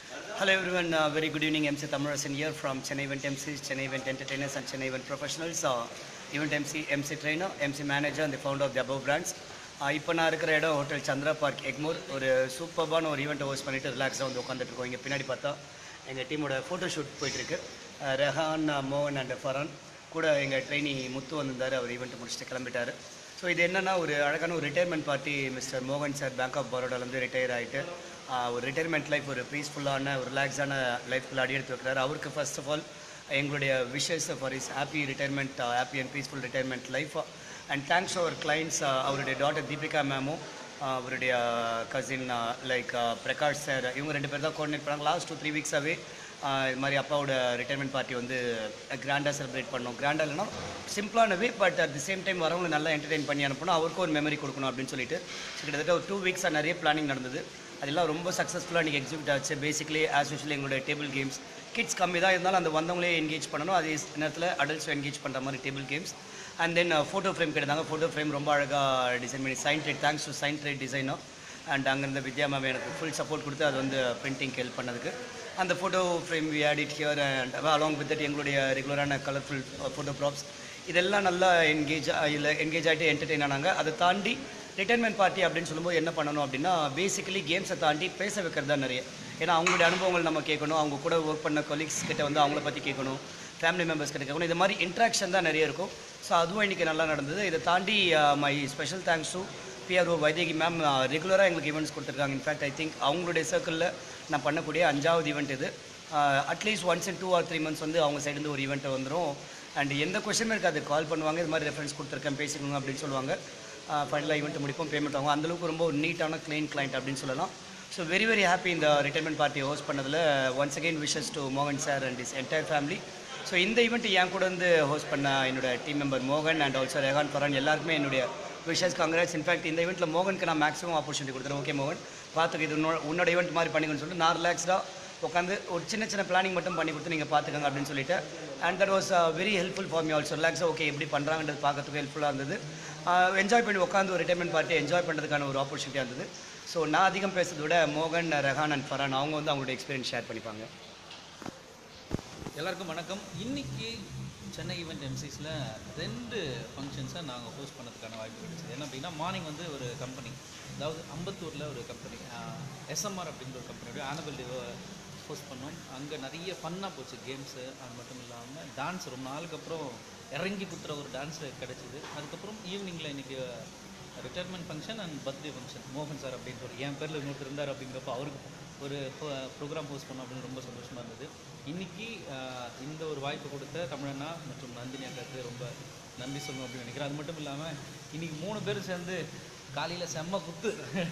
Hello everyone, uh, very good evening. MC Thamarasan here from Chennai Event MCs, Chennai Event Entertainers and Chennai Event Professionals. Uh, event MC, MC trainer, MC manager and the founder of the above brands. Uh, இப்போ நான் இருக்கிற இடம் hotel Chandra park Egmore ஒரு சூப்பர்பான ஒரு event host பண்ணிட்டு ரிலாக்ஸாக வந்து உட்காந்துட்டு இருக்கோம் இங்கே பின்னாடி பார்த்தா எங்கள் டீமோட ஃபோட்டோ ஷூட் போயிட்டுருக்கு ரெஹான் uh, மோகன் அண்ட் ஃபரான் கூட எங்கள் ட்ரெயினி முத்து வந்திருந்தார் அவர் ஈவெண்ட் முடிச்சுட்டு கிளம்பிட்டாரு ஸோ இது என்னன்னா ஒரு அழகான ஒரு ரிட்டையர்மெண்ட் பார்ட்டி மிஸ்டர் மோகன் சார் பேங்க் ஆஃப் பரோடாலேருந்து ரிட்டையர் ஆகிட்டு ஒரு ரிட்டையர்மெண்ட் லைஃப் ஒரு பீஸ்ஃபுல்லான ஒரு ரிலாக்ஸான லைஃப்குள்ள அடி எடுத்து வைக்கிறாரு அவருக்கு ஃபர்ஸ்ட் ஆஃப் ஆல் எங்களுடைய wishes for his happy retirement happy and peaceful retirement life and thanks our clients அவருடைய டாட்டர் தீபிகா மேமும் அவருடைய கசின் லைக் பிரகாஷ் சார் இவங்க ரெண்டு பேர் தான் கோஆர்டினேட் பண்ணாங்க லாஸ்ட் டூ த்ரீ வீக்ஸாகவே இது மாதிரி அப்பாவோட ரிட்டையர்மெண்ட் பார்ட்டி வந்து கிராண்டாக செலிப்ரேட் பண்ணோம் கிராண்டாக இல்லைனா சிம்பிளான way but at the same time வரவங்களை நல்லா என்டர்டெயின் பண்ணி அனுப்பணும் அவருக்கும் ஒரு மெமரி கொடுக்கணும் அப்படின்னு சொல்லிட்டு so கிட்டத்தட்ட ஒரு டூ வீக்ஸாக நிறைய பிளானிங் நடந்தது அதெல்லாம் ரொம்ப சக்ஸஸ்ஃபுல்லாக இன்றைக்கி எக்ஸிக்யூட் ஆச்சு பேசிக்கலி ஆஸ் யூஷுவல் எங்களுடைய டேபிள் கேம்ஸ் கிட்ஸ் கம்மி தான் இருந்தாலும் அந்த வந்தவங்களே என்கேஜ் பண்ணணும் அதே நேரத்தில் அடல்ட்ஸும் என்கேஜ் பண்ணுற மாதிரி table games and then photo frame கிடைத்தாங்க ஃபோட்டோ ஃப்ரேம் ரொம்ப அழகாக டிசைன் பண்ணி sign trade thanks to sign trade டிசைனோ அண்ட் அங்கேருந்து வித்யா மேம் எனக்கு ஃபுல் சப்போர்ட் கொடுத்து அது வந்து பிரிண்டிங்க்கு ஹெல்ப் பண்ணதுக்கு அந்த photo frame we add it here and along with that எங்களுடைய ரெகுலரான கலர்ஃபுல் ஃபோட்டோ ப்ராப்ஸ் இதெல்லாம் நல்லா என்கேஜ் இல்லை என்கேஜ் ஆகிட்டு என்டர்டெயின் ஆனாங்க அதை தாண்டி ரிட்டைர்மெண்ட் பார்ட்டி அப்படின்னு சொல்லும்போது என்ன பண்ணணும் அப்படின்னா பேசிக்கலி கேம்ஸை தாண்டி பேச வைக்கிறது தான் நிறைய ஏன்னா அவங்களுடைய அனுபவங்கள் நம்ம கேட்கணும் அவங்க கூட ஒர்க் பண்ண கொலீக்ஸ் கிட்ட வந்து அவங்கள பற்றி கேட்கணும் ஃபேமிலி மெம்பர்ஸ் கிட்ட கேட்கணும் இது மாதிரி இன்ட்ராக்ஷன் தான் நிறைய இருக்கும் ஸோ அதுவும் இன்றைக்கி நல்லா நடந்தது இதை தாண்டி my special thanks to PRO Vaidehi ma'am ரெகுலராக எங்களுக்கு ஈவெண்ட்ஸ் கொடுத்துருக்காங்க இன்ஃபேக்ட் ஐ திங்க் அவங்களுடைய சர்க்கிளில் நான் பண்ணக்கூடிய அஞ்சாவது ஈவெண்ட் இது at least once in two or three months வந்து அவங்க சைடுந்து ஒரு ஈவெண்ட் வந்துடும் அண்ட் எந்த கொஷனும் இருக்காது கால் பண்ணுவாங்க இது மாதிரி ரெஃபரன்ஸ் கொடுத்துருக்கேன் பேசிக்கோங்க அப்படின்னு சொல்லுவாங்க ஃபைனலாக ஈவெண்ட் முடிப்போம் பேமெண்ட் ஆகும் அந்தளவுக்கு ரொம்ப ஒரு நீட்டான க்ளீன் கிளைண்ட் அப்படின்னு சொல்லலாம் ஸோ வெரி வெரி ஹாப்பி இந்த ரிட்டைர்மெண்ட் பார்ட்டி ஹோஸ்ட் பண்ணதில் ஒன்ஸ் அகெயின் விஷஸ் டு மோகன் sir and his entire family so இந்த ஈவெண்ட் என் கூட வந்து ஹோஸ்ட் பண்ண என்னோட டீம் மெம்பர் மோகன் அண்ட் ஆல்சோ ரெஹான் ஃபரான் எல்லாருக்குமே என்னுடைய விஷஸ் காங்கிரஸ் இன்ஃபேக்ட் இந்த ஈவெண்ட்டில் மோகனுக்கு நான் மேக்ஸிமம் ஆப்பர்ச்சுனிட்டி கொடுத்துறேன் ஓகே மோகன் பார்த்துக்க இது உன்னோட உன்னோட ஈவெண்ட் மாதிரி பண்ணிக்கணும்னு சொல்லிட்டு நான் ரிலாக்ஸ்டாக உட்காந்து ஒரு சின்ன சின்ன பிளானிங் மட்டும் பண்ணி கொடுத்து நீங்கள் பார்த்துக்கங்க அப்படின்னு சொல்லிட்டு and that was very helpful for me also ரிலாக்ஸாக ஓகே எப்படி பண்ணுறாங்கன்றது பார்க்கறதுக்கு ஹெல்ப்ஃபுல்லாக இருந்தது என்ஜாய் பண்ணி உட்காந்து ஒரு ரிட்டைர்மெண்ட் பார்ட்டி என்ஜாய் பண்ணுறதுக்கான ஒரு ஆப்பர்ச்சுனிட்டியாக இருந்தது ஸோ நான் அதிகம் பேசுறதை விட மோகன் ரெஹான் அண்ட் ஃபரான் அவங்க வந்து அவங்களோட எக்ஸ்பீரியன்ஸ் ஷேர் பண்ணிப்பாங்க எல்லாருக்கும் வணக்கம் இன்னைக்கு சென்னை ஈவெண்ட் எம்சிஸில் ரெண்டு ஃபங்க்ஷன்ஸை நாங்கள் ஹோஸ்ட் பண்ணதுக்கான வாய்ப்பு கிடைச்சது என்ன அப்படின்னா மார்னிங் வந்து ஒரு கம்பெனி அதாவது அம்பத்தூரில் ஒரு கம்பெனி எஸ்எம்ஆர் அப்படிங்கிற ஒரு கம்பெனியோட ஆனுவல் டே ஹோஸ்ட் பண்ணோம் அங்கே நிறைய ஃபன்னாக போச்சு கேம்ஸு அது மட்டும் இல்லாமல் டான்ஸ் ரொம்ப நாளுக்கு அப்புறம் இறங்கி குத்துற ஒரு டான்ஸ் கிடைச்சிது அதுக்கப்புறம் ஈவினிங்கில் இன்றைக்கி retirement function and birthday function மோகன் சார் அப்படின்ற ஒரு என் பேரில் இன்னொருத்தர் இருந்தார் அப்படிங்கிறப்ப அவருக்கு ஒரு ப்ரோக்ராம் ஹோஸ்ட் பண்ணோம் அப்படின்னு ரொம்ப சந்தோஷமாக இருந்தது இன்றைக்கி இந்த ஒரு வாய்ப்பு கொடுத்த தமிழண்ணா மற்றும் நந்தினி அக்காவுக்கு ரொம்ப நன்றி சொல்லணும் அப்படின்னு நினைக்கிறேன் அது மட்டும் இல்லாமல் இன்றைக்கி மூணு பேரும் சேர்ந்து காலையில் செம்ம குத்து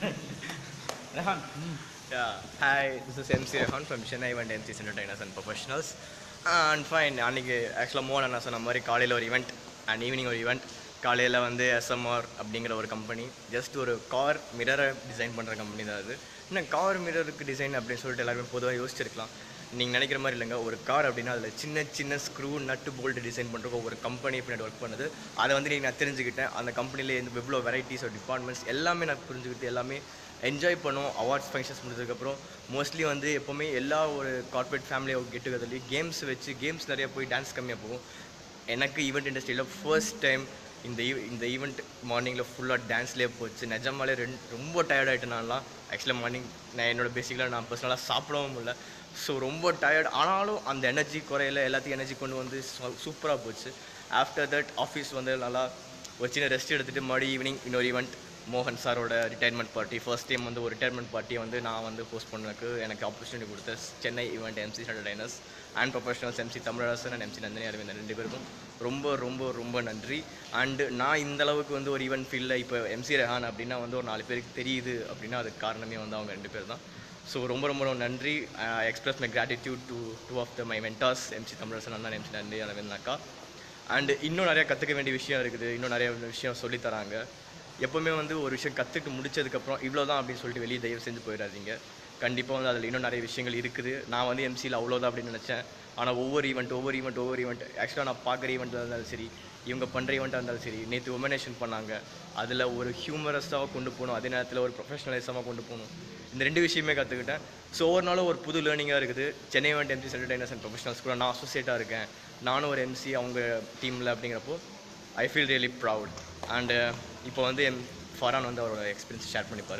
ரெஹான் ம் Yeah, hi, this is MC Rehan from Chennai Event MCs Entertainers and Professionals. And fine, அன்றைக்கி ஆக்சுவலாக மோகன் அண்ணா சொன்ன மாதிரி காலையில் ஒரு ஈவெண்ட் அண்ட் ஈவினிங் ஒரு ஈவெண்ட் காலையில் வந்து எஸ்எம்ஆர் அப்படிங்கிற ஒரு கம்பெனி ஜஸ்ட் ஒரு கார் மிரரை டிசைன் பண்ணுற கம்பெனி தான் அது இன்னும் கார் மிரருக்கு டிசைன் அப்படின்னு சொல்லிட்டு எல்லாருமே பொதுவாக யோசிச்சிருக்கலாம் நீங்கள் நினைக்கிற மாதிரி இல்லைங்க ஒரு கார் அப்படின்னா அதில் சின்ன சின்ன ஸ்க்ரூ நட்டு போல்ட்டு டிசைன் பண்ணுறக்கு ஒரு கம்பெனி பின்னாடி ஒர்க் பண்ணுது அதை வந்து நீங்கள் நான் தெரிஞ்சுக்கிட்டேன் அந்த கம்பெனியில் இந்த எவ்வளோ வெரைட்டிஸ் ஆஃப் டிபார்ட்மெண்ட்ஸ் எல்லாமே நான் புரிஞ்சுக்கிட்டு எல்லாமே என்ஜாய் பண்ணோம் அவார்ட்ஸ் ஃபங்க்ஷன்ஸ் முடிஞ்சதுக்கப்புறம் மோஸ்ட்லி வந்து எப்போவுமே எல்லா ஒரு கார்ப்பரேட் ஃபேமிலியாக கெட் டுகெதர்லேயும் கேம்ஸ் வச்சு கேம்ஸ் நிறைய போய் டான்ஸ் கம்மியாக போகும் எனக்கு ஈவெண்ட் இண்டஸ்ட்ரியில் ஃபர்ஸ்ட் டைம் இந்த ஈவ் இந்த ஈவெண்ட் மார்னிங்கில் ஃபுல்லாக டான்ஸ்லேயே போச்சு நிஜமாலே ரெண்டு ரொம்ப டயர்ட் ஆகிட்டு நான்லாம் ஆக்சுவலாக மார்னிங் நான் என்னோட பேசிக்கலாக நான் பர்சனலாக சாப்பிடவும் முடியல ஸோ ரொம்ப டயர்ட் ஆனாலும் அந்த எனர்ஜி குறையில எல்லாத்தையும் எனர்ஜி கொண்டு வந்து சூப்பராக போச்சு ஆஃப்டர் தட் ஆஃபீஸ் வந்து நல்லா ஒரு சின்ன ரெஸ்ட் எடுத்துகிட்டு மறுபடி ஈவினிங் இன்னொரு ஈவெண்ட் மோகன் சாரோட ரிட்டையர்மெண்ட் பார்ட்டி ஃபர்ஸ்ட் டைம் வந்து ஒரு ரிட்டையர்மெண்ட் பார்ட்டியை வந்து நான் வந்து போஸ்ட் பண்ணதுக்கு எனக்கு ஆப்பர்ச்சுனிட்டி கொடுத்த Chennai event MC entertainers and professionals MC Tamilarasan and MC Nandini Aravindan ரெண்டு பேருக்கும் ரொம்ப ரொம்ப ரொம்ப நன்றி அண்டு நான் இந்த அளவுக்கு வந்து ஒரு ஈவெண்ட் ஃபீல்டில் இப்போ எம்சி ரெஹான் அப்படின்னா வந்து ஒரு நாலு பேருக்கு தெரியுது அப்படின்னா அதுக்கு காரணமே வந்து அவங்க ரெண்டு பேர் தான் ஸோ ரொம்ப ரொம்ப ரொம்ப நன்றி express my gratitude to two of the my mentors MC Tamilarasan அண்ணா எம்சி நன்றி அரவிந்த் அக்கா அண்ட் இன்னும் நிறைய கற்றுக்க வேண்டிய விஷயம் இருக்குது இன்னும் நிறைய விஷயம் சொல்லித் தராங்க எப்போவுமே வந்து ஒரு விஷயம் கற்றுட்டு முடிச்சதுக்கப்புறம் இவ்வளோ தான் அப்படின்னு சொல்லிட்டு வெளியே தயவு செஞ்சு போயிடாதீங்க கண்டிப்பாக வந்து அதில் இன்னும் நிறைய விஷயங்கள் இருக்குது நான் வந்து எம்சியில் அவ்வளோதான் அப்படின்னு நினச்சேன் ஆனால் ஒவ்வொரு ஈவெண்ட் ஒவ்வொரு ஈவெண்ட் ஒவ்வொரு ஈவெண்ட் ஆக்சுவலாக நான் பார்க்குற ஈவெண்ட்டாக இருந்தாலும் சரி இவங்க பண்ணுற ஈவெண்ட்டாக இருந்தாலும் சரி நேற்று ஒமினேஷன் பண்ணாங்க அதில் ஒரு ஹியூமரஸாக கொண்டு போகணும் அதே நேரத்தில் ஒரு ப்ரொஃபஷனலைஸாக கொண்டு போகணும் இந்த ரெண்டு விஷயமே கற்றுக்கிட்டேன் ஸோ ஒவ்வொரு நாளும் ஒரு புது லேர்னிங்காக இருக்குது சென்னை வந்து எம்சி என்டர்டைனர்ஸ் அண்ட் ப்ரொஃபஷனல்ஸ் கூட நான் அசோசியேட்டாக இருக்கேன் நானும் ஒரு எம்சி அவங்க டீமில் அப்படிங்கிறப்போ I feel really proud and இப்போ வந்து எம் ஃபரான் வந்து அவரோட experience share பண்ணிப்பார்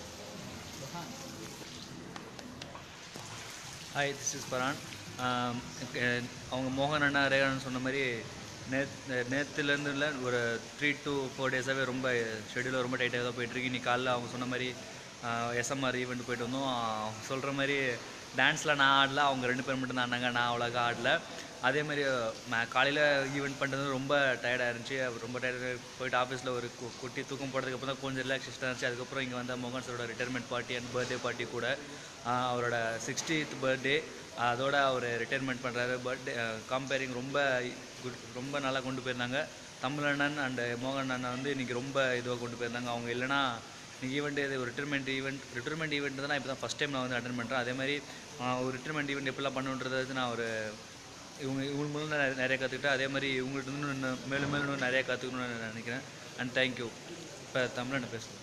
hi this is பரான் அவங்க மோகன் அண்ணா ரேகானன் சொன்ன மாதிரி நேத் நேற்றுலேருந்து இல்லை ஒரு த்ரீ டு ஃபோர் டேஸாகவே ரொம்ப ஷெடியூல் ரொம்ப டைட்டாக தான் போயிட்டுருக்கு இன்னைக்கு காலைல அவங்க சொன்ன மாதிரி எஸ்எம்ஆர் ஈவெண்ட் போயிட்டு வந்தோம் அவங்க சொல்கிற மாதிரி டான்ஸில் நான் ஆடல அவங்க ரெண்டு பேர் மட்டும் தான் ஆடினாங்க நான் அவ்வளோக்கா ஆடல அதே மாதிரி காலையில் ஈவெண்ட் பண்ணுறது ரொம்ப டயர்டாக இருந்துச்சு ரொம்ப டயர்டாக போயிட்டு ஆஃபீஸில் ஒரு கு- குட்டி தூக்கம் போடுறதுக்கு அப்புறம் தான் கொஞ்சம் ரிலாக்ஸேஷனாக இருந்துச்சு அதுக்கப்புறம் இங்கே வந்த மோகன் சாரோட retirement party and birthday party கூட ஆஹ் அவரோட சிக்ஸ்டீத் பர்த்டே அதோட அவர் ரிட்டைர்மெண்ட் பண்ணுறாரு பர்த்டே கம்பேரிங் ரொம்ப குட் ரொம்ப நல்லா கொண்டு போயிருந்தாங்க தமிழண்ணன் அண்ட் மோகன் அண்ணன் வந்து இன்றைக்கி ரொம்ப இதுவாக கொண்டு போயிருந்தாங்க அவங்க இல்லைன்னா இன்னைக்கு ஈவெண்ட் இது ஒரு ரிட்டர்மெண்ட் ஈவெண்ட் ரிட்டர்மெண்ட் ஈவெண்ட் தான் இப்போ தான் ஃபஸ்ட் டைம் நான் வந்து அட்டன் பண்ணுறேன் அதே மாதிரி ஆஹ் ஒரு ரிட்டர்மெண்ட் ஈவெண்ட் எப்படிலாம் பண்ணுன்றதை வந்து நான் ஒரு இவங்க இவங்க மூலம் நான் நிறைய கற்றுக்கிட்டேன் அதே மாதிரி இவங்கள்ட்ட இருந்து இன்னும் மேலும் மேலும் இன்னும் நிறைய கற்றுக்கணும்னு நான் நினைக்கிறேன் அண்ட் தேங்க்யூ இப்போ தமிழன் பேசுகிறேன்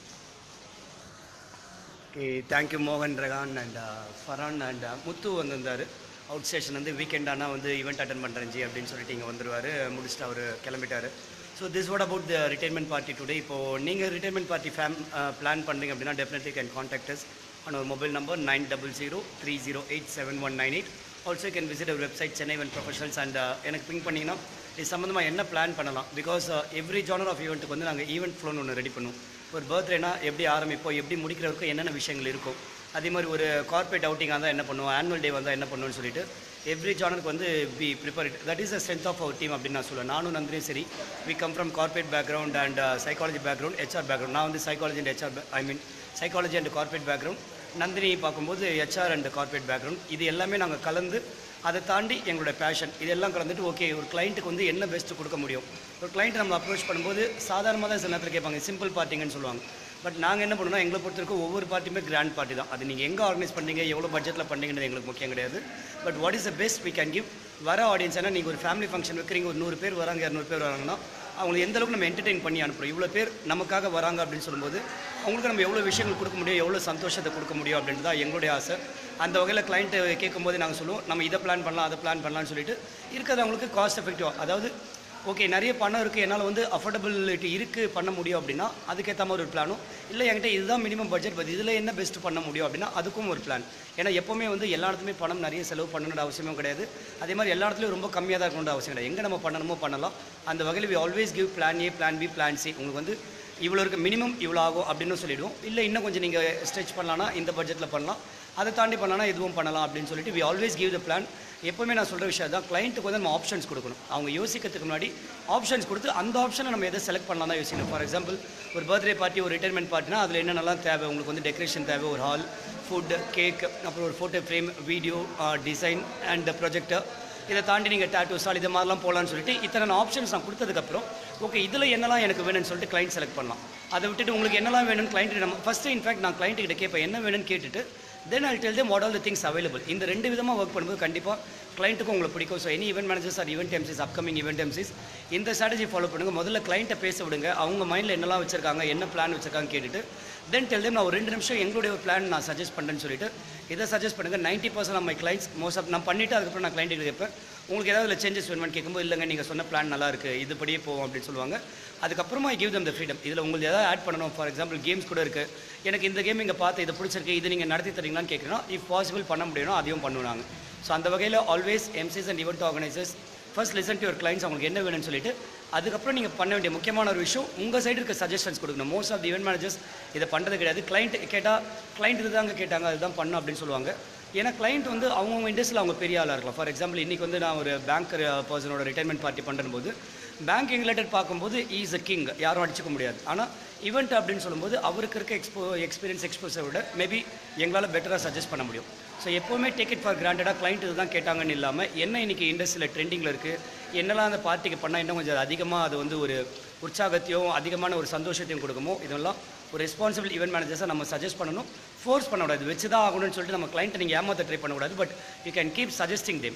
ஓகே தேங்க்யூ மோகன் ரகான் அண்ட் ஃபரான் அண்ட் முத்து வந்திருந்தார் அவுட் ஸ்டேஷன் வந்து வீக்கெண்ட் ஆனால் வந்து ஈவெண்ட் அட்டன் பண்ணுறேன் ஜி அப்படின்னு சொல்லிட்டு இங்கே வந்துருவார் முடிச்சுட்டு அவர் கிளம்பிட்டார் so this what about the retirement party today இப்போது நீங்கள் ரிட்டைர்மெண்ட் பார்ட்டி ஃபேம் பிளான் பண்ணுறீங்க அப்படின்னா definitely can contact us on our mobile number nine double zero three zero eight seven one nine eight also can visit our website Chennai event professionals and எனக்கு ping பண்ணிங்கன்னா இது சம்மந்தமாக என்ன பிளான் பண்ணலாம் because every genre of ஈவெண்ட்டுக்கு வந்து நாங்கள் event ஃப்ளோன்னு ஒன்று ரெடி பண்ணுவோம் ஒரு பர்த்டேனா எப்படி ஆரம்பிப்போம் எப்படி முடிக்கிற வரைக்கும் என்னென்ன விஷயங்கள் இருக்கும் அதே மாதிரி ஒரு கார்பரேட் அவுட்டிங்காக இருந்தால் என்ன பண்ணுவோம் ஆனுவல் டே வந்தால் என்ன பண்ணுவோம்னு சொல்லிட்டு எவ்ரி ஜானருக்கு வந்து be prepare that is the strength of our team அப்படின்னு நான் சொல்லுவேன் நானும் நந்திரியும் சரி we come from corporate background and psychology background HR background நான் வந்து psychology and HR I mean psychology and corporate background Nandini பார்க்கும்போது ஹெச்ஆர் அண்ட் கார்பரேட் பேக்ரவுண்ட் இது எல்லாமே நாங்கள் கலந்து அதை தாண்டி எங்களோட பேஷன் இதெல்லாம் கலந்துட்டு ஓகே ஒரு கிளைண்ட்டுக்கு வந்து என்ன பெஸ்ட்டு கொடுக்க முடியும் ஒரு கிளைண்ட் நம்ம அப்ரோச் பண்ணும்போது சாதாரணமாக தான் சில நேரத்தில் கேட்பாங்க சிம்பிள் பார்ட்டிங்கன்னு சொல்லுவாங்க பட் நாங்கள் என்ன பண்ணோம்னா எங்களை பொறுத்த வரைக்கும் ஒவ்வொரு பார்ட்டியுமே கிராண்ட் பார்ட்டி தான் அது நீங்கள் எங்கே ஆர்கனைஸ் பண்ணீங்க எவ்வளோ பட்ஜெட்டில் பண்ணீங்கன்றது எங்களுக்கு முக்கியம் கிடையாது but what is the best we can give வர ஆடியன்ஸ் ஏன்னா நீங்கள் ஒரு ஃபேமிலி ஃபங்க்ஷன் வைக்கிறீங்க ஒரு நூறு பேர் வராங்க இரநூறு பேர் வராங்கன்னா அவங்களை எந்த அளவுக்கு நம்ம என்டர்டெயின் பண்ணி அனுப்புகிறோம் இவ்வளோ பேர் நமக்காக வராங்க அப்படின்னு சொல்லும்போது அவங்களுக்கு நம்ம எவ்வளோ விஷயங்கள் கொடுக்க முடியும் எவ்வளோ சந்தோஷத்தை கொடுக்க முடியும் அப்படின்றது தான் எங்களுடைய ஆசை அந்த வகையில் கிளைண்ட்டு கேட்கும்போது நாங்கள் சொல்லுவோம் நம்ம இதை பிளான் பண்ணலாம் அதை பிளான் பண்ணலாம்னு சொல்லிட்டு இருக்கிறது அவங்களுக்கு காஸ்ட் எஃபெக்டிவாக அதாவது ஓகே நிறைய பணம் இருக்குது என்னால் வந்து அஃபோர்டபிலிட்டி இருக்குது பண்ண முடியும் அப்படின்னா அதுக்கேற்ற மாதிரி ஒரு பிளானும் இல்லை என்கிட்ட இதுதான் மினிமம் பட்ஜெட் பட் இதில் என்ன பெஸ்ட் பண்ண முடியும் அப்படின்னா அதுக்கும் ஒரு பிளான் ஏன்னா எப்போவுமே வந்து எல்லா இடத்துலையுமே பணம் நிறைய செலவு பண்ணணுன்ற அவசியமும் கிடையாது அதே மாதிரி எல்லா இடத்துலையும் ரொம்ப கம்மியாக தான் இருக்கணுன்ற அவசியம் கிடையாது எங்கே நம்ம பண்ணணுமோ பண்ணலாம் அந்த வகையில் we always give plan A plan B plan C உங்களுக்கு வந்து இவ்வளோ இருக்க மினிமம் இவ்வளோ ஆகும் அப்படின்னு சொல்லிடுவோம் இல்லை இன்னும் கொஞ்சம் நீங்கள் ஸ்ட்ரெச் பண்ணலாம்னா இந்த பட்ஜெட்டில் பண்ணலாம் அதை தாண்டி பண்ணலாம்னா இதுவும் பண்ணலாம் அப்படின்னு சொல்லிட்டு we always give the plan எப்போவுமே நான் சொல்கிற விஷயம் தான் கிளைண்ட்டுக்கு வந்து நம்ம ஆப்ஷன்ஸ் கொடுக்கணும் அவங்க யோசிக்கிறதுக்கு முன்னாடி ஆப்ஷன்ஸ் கொடுத்து அந்த ஆப்ஷனை நம்ம எதை செலக்ட் பண்ணலாம் தான் யோசிக்கணும் ஃபார் எக்ஸாம்பிள் ஒரு பர்த்டே பார்ட்டி ஒரு ரிட்டைர்மெண்ட் பார்ட்டினா அதில் என்னென்னலாம் தேவை உங்களுக்கு வந்து டெக்கரேஷன் தேவை ஒரு ஹால் ஃபுட் கேக் அப்புறம் ஒரு photo frame video design and projector இதை தாண்டி நீங்கள் டேட்டூ சால் இது மாதிரிலாம் போகலான்னு சொல்லிட்டு இத்தனை ஆப்ஷன்ஸ் நான் கொடுத்ததுக்கப்புறம் ஓகே இதில் என்னெல்லாம் எனக்கு வேணும்னு சொல்லிட்டு கிளைண்ட் செலக்ட் பண்ணலாம் அதை விட்டுட்டு உங்களுக்கு என்னெல்லாம் வேணும்னு கிளைண்ட் நம்ம ஃபஸ்ட்டு இன்ஃபேக்ட் நான் client கிட்ட கேட்பேன் என்ன வேணும்னு கேட்டுட்டு தென் I'll tell them what all the things available இந்த ரெண்டு விதமாக ஒர்க் பண்ணும்போது கண்டிப்பாக கிளைண்ட்டுக்கும் உங்களுக்கு பிடிக்கும் so any event managers or event MCs upcoming event MCs இந்த ஸ்ட்ராட்டஜி ஃபாலோ பண்ணுங்க முதல்ல கிளைண்ட்டை பேச விடுங்க அவங்க மைண்டில் என்னெல்லாம் வச்சிருக்காங்க என்ன பிளான் வச்சிருக்காங்க கேட்டுட்டு தென் டெல் them நான் ஒரு ரெண்டு நிமிஷம் எங்களுடைய ஒரு பிளான் நான் சஜஸ்ட் பண்ணுறேன்னு சொல்லிட்டு இதை சஜஸ்ட் பண்ணுங்கள் ninety percent my clients most of நான் பண்ணிவிட்டு அதுக்கப்புறம் நான் client கிட்ட கேட்பேன் உங்களுக்கு ஏதாவது இதில் சேஞ்சஸ் வேணுமான்னு கேட்கும்போது இல்லைங்க நீங்கள் சொன்ன பிளான் நல்லா இருக்குது இதுபடியே போவோம் அப்படின்னு சொல்லுவாங்க அதுக்கப்புறமா கிவ் தம் த ஃப்ரீடம் இதில் உங்களுக்கு ஏதாவது ஆட் பண்ணணும் ஃபார் எக்ஸாம்பிள் கேம்ஸ் கூட இருக்குது எனக்கு இந்த கேம் இங்கே பார்த்து இதை பிடிச்சிருக்கு இது நீங்கள் நடத்தி தரீங்களான்னு கேட்குறோம் இஃப் பாசிபிள் பண்ண முடியும்னா அதையும் பண்ணுவாங்க ஸோ அந்த வகையில் always MCs and event organisers first listen to your clients அவங்களுக்கு என்ன வேணும்னு சொல்லிட்டு அதுக்கப்புறம் நீங்கள் பண்ண வேண்டிய முக்கியமான ஒரு விஷயம் உங்கள் சைடு இருக்க சஜஷன்ஸ் கொடுக்கணும் most of the event managers இதை பண்ணுறது கிடையாது கிளைண்ட் கேட்டால் கிளைண்ட் இதுதாங்க கேட்டாங்க அதுதான் பண்ணும் அப்படின்னு சொல்லுவாங்க ஏன்னா கிளைண்ட் வந்து அவங்கவுங்க இண்டஸ்ட்ரியில் அவங்க பெரிய ஆளாக இருக்கலாம் ஃபார் எக்ஸாம்பிள் இன்றைக்கி வந்து நான் ஒரு பேங்க் பர்சனோட ரிட்டைர்மெண்ட் பார்ட்டி பண்ணும்போது பேங்கிங் ரிலேட்டட் பார்க்கும்போது இஸ் அ கிங் யாரும் அடிச்சுக்க முடியாது ஆனால் ஈவெண்ட் அப்படின்னு சொல்லும்போது அவருக்கு இருக்க எக்ஸ்போ எக்ஸ்பீரியன்ஸ் எக்ஸ்போஸை விட மேபி எங்களால் பெட்டராக சஜஸ்ட் பண்ண முடியும் ஸோ எப்போவுமே டேக் இட் ஃபார் கிராண்டடாக கிளைண்ட் இதுதான் கேட்டாங்கன்னு இல்லாமல் என்ன இன்றைக்கி இண்டஸ்ட்ரியில் ட்ரெண்டிங்கில் இருக்குது என்னெல்லாம் அந்த பார்ட்டிக்கு பண்ணால் இன்னும் கொஞ்சம் அதிகமாக அது வந்து ஒரு உற்சாகத்தையும் அதிகமான ஒரு சந்தோஷத்தையும் கொடுக்குமோ இதெல்லாம் ஒரு ரெஸ்பான்சிபிள் ஈவெண்ட் மேனேஜர்ஸை நம்ம சஜஸ்ட் பண்ணணும் ஃபோர்ஸ் பண்ணக்கூடாது வச்சு தான் ஆகணும்னு சொல்லிட்டு நம்ம கிளைண்ட்டை நீங்கள் ஏமாற்ற ட்ரை பண்ணக்கூடாது but you can keep suggesting them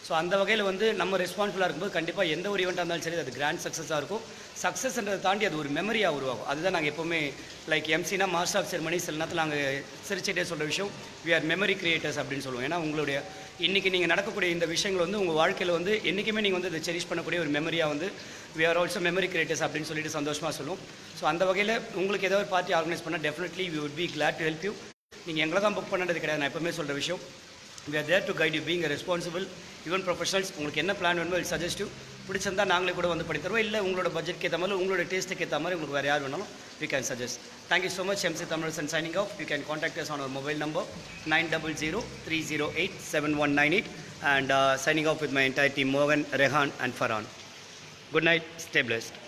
so அந்த வகையில் வந்து நம்ம ரெஸ்பான்சிபிளாக இருக்கும்போது கண்டிப்பாக எந்த ஒரு ஈவெண்ட்டாக இருந்தாலும் சரி அது கிராண்ட் சக்ஸஸாக இருக்கும் சக்ஸஸ்ன்றதை தாண்டி அது ஒரு மெமரியாக உருவாகும் அதுதான் நாங்கள் எப்போவுமே லைக் எம்சினா மாஸ்டர் ஆஃப் செரமனி சில நேரத்தில் நாங்கள் சிரிச்சிட்டே சொல்கிற விஷயம் வி ஆர் மெமரி கிரியேட்டர்ஸ் அப்படின்னு சொல்லுவோம் ஏன்னா உங்களுடைய இன்றைக்கி நீங்கள் நடக்கக்கூடிய இந்த விஷயங்கள் வந்து உங்கள் வாழ்க்கையில் வந்து என்றைக்குமே நீங்கள் வந்து இதை செரிஷ் பண்ணக்கூடிய ஒரு மெமரியாக வந்து we are also memory creators அப்படின்னு சொல்லிட்டு சந்தோஷமாக சொல்லுவோம் ஸோ அந்த வகையில் உங்களுக்கு ஏதாவது ஒரு பார்ட்டி ஆர்கனைஸ் பண்ணால் definitely we would be glad to help you நீங்கள் எங்களை தான் புக் பண்ணுறது கிடையாது நான் எப்பவுமே சொல்கிற விஷயம் we are there to guide you being a responsible event professionals உங்களுக்கு என்ன பிளான் வேணுமோ will suggest you பிடிச்சிருந்தா நாங்களே கூட வந்து பண்ணி தருவோம் இல்லை உங்களோட பட்ஜெட்க்கு ஏற்ற மாதிரி உங்களோட டேஸ்ட்டுக்கு ஏற்ற மாதிரி உங்களுக்கு வேறு யார் வேணாலும் we can suggest thank you so much mc Tamilarasan signing off you can contact us on our mobile number 9003087198 and uh, signing off with my entire team Mohan, Rehan and Farhan good night stay blessed